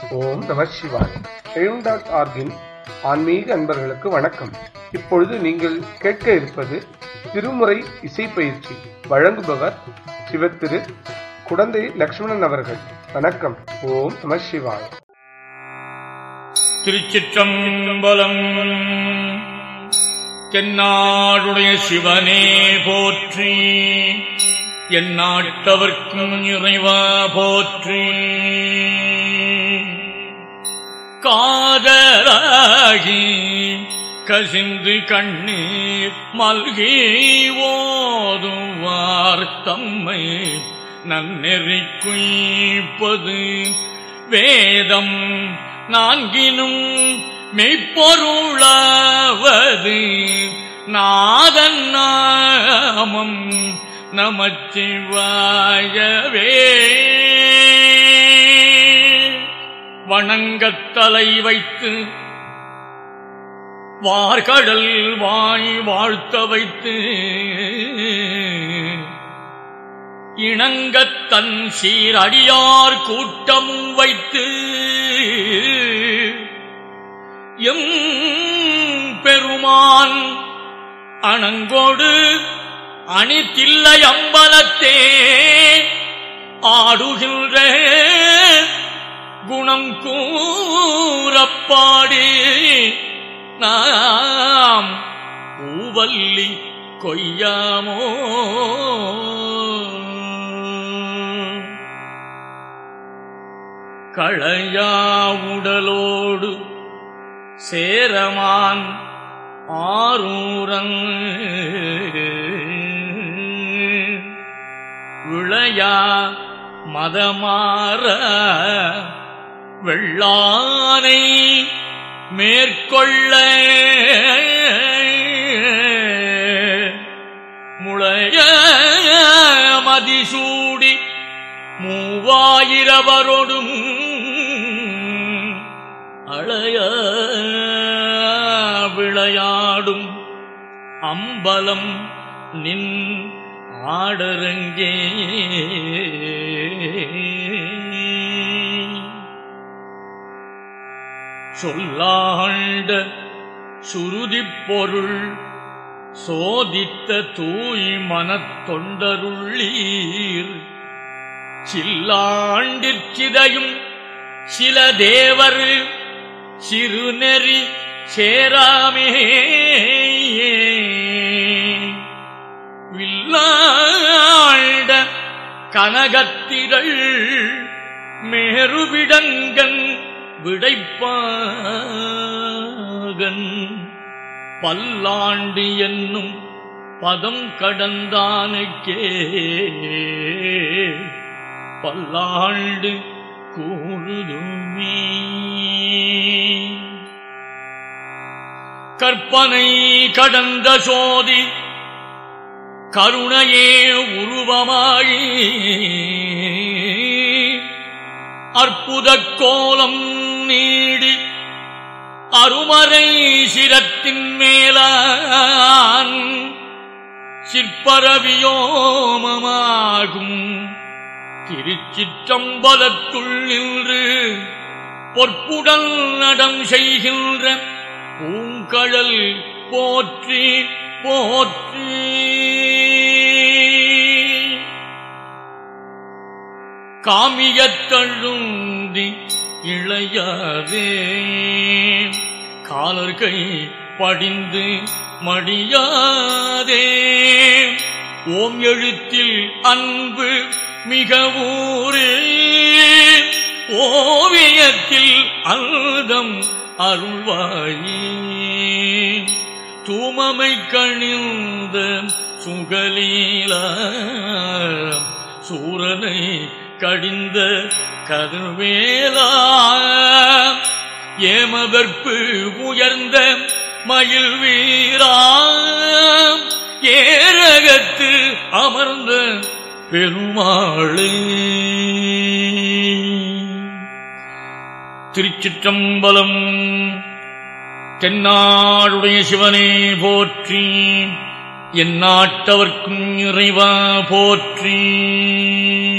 ஓம் நம சிவாய் எழும் டாட் ஆர்கின் ஆன்மீக அன்பர்களுக்கு வணக்கம் இப்பொழுது நீங்கள் கேட்க இருப்பது திருமுறை இசை பயிற்சி வழங்குபவர் சிவத்திரு குடந்தை லக்ஷ்மணன் அவர்கள் வணக்கம் ஓம் நம சிவாய் திருச்சிற்றம்பலம் தென்னாடுடைய சிவனே போற்றி என் நாட்டவர்க்கும் இறைவா போற்றி காதலாகி கசிந்து கண்ணீர் மல்கி ஓதுவார் தம்மை நன்னெறி குய்ப்பது வேதம் நான்கினும் மெய்ப்பொருளாவது நாதன் நாமம் நமச்சிவாயவே வணங்கத் தலை வைத்து வார்கடல் வாய் வாழ்த்த வைத்து இணங்கத் தன் சீரடியார் கூட்டமும் வைத்து எம் பெருமான் அணங்கோடு அணித்தில்லை அம்பலத்தே ஆடுகின்ற குணம் கூறப்பாடி நாம் பூவல்லி கொய்யாமோ களையா உடலோடு சேரமான் ஆரூரன் விளையா மதமாற வெள்ளானை மேற்கொள்ள முளைய மதிசூடி மூவாயிரவரோடும் அளைய விளையாடும் அம்பலம் நின் ஆடரங்கே சொல்லாண்ட சுருதிப் பொருள் சோதித்த தூய் மனத்தொண்டருள்ளீர் சில்லாண்டிற்சிதையும் சில தேவர் சிறுநெறி சேராமே வில்லாண்ட கனகத்திரள் மேருவிடங்கன் விடைப்பாகன் பல்லாண்டு என்னும் பதம் கடந்தானுக்கே பல்லாண்டு கூழுதுமே கற்பனை கடந்த சோதி கருணையே உருவமாயி அற்புத கோலம் நீடி அருமறை சிரத்தின் மேலான் சிற்பரவியோமமாகும் திருச்சிற்றம்பலத்துள் நின்று பொற்புடல் நடம் செய்கின்ற பூங்கழல் போற்றி போற்றி காமியத்தழுந்தி இளையாதே காலர்கை படிந்து மடியாதே ஓம் எழுத்தில் அன்பு மிக ஊரே ஓவியத்தில் அல்தம் அருள்வாயே தூமமை கணிந்த சுகலீல சூரனை கடிந்த கதிர்வேலா ஏமவர்ப்பு உயர்ந்த மயில் வீரா ஏரகத்து அமர்ந்த பெருமாளே திருச்சிற்றம்பலம் தென்னாடுடைய சிவனே போற்றி என் நாட்டவர்க்கும் இறைவா போற்றி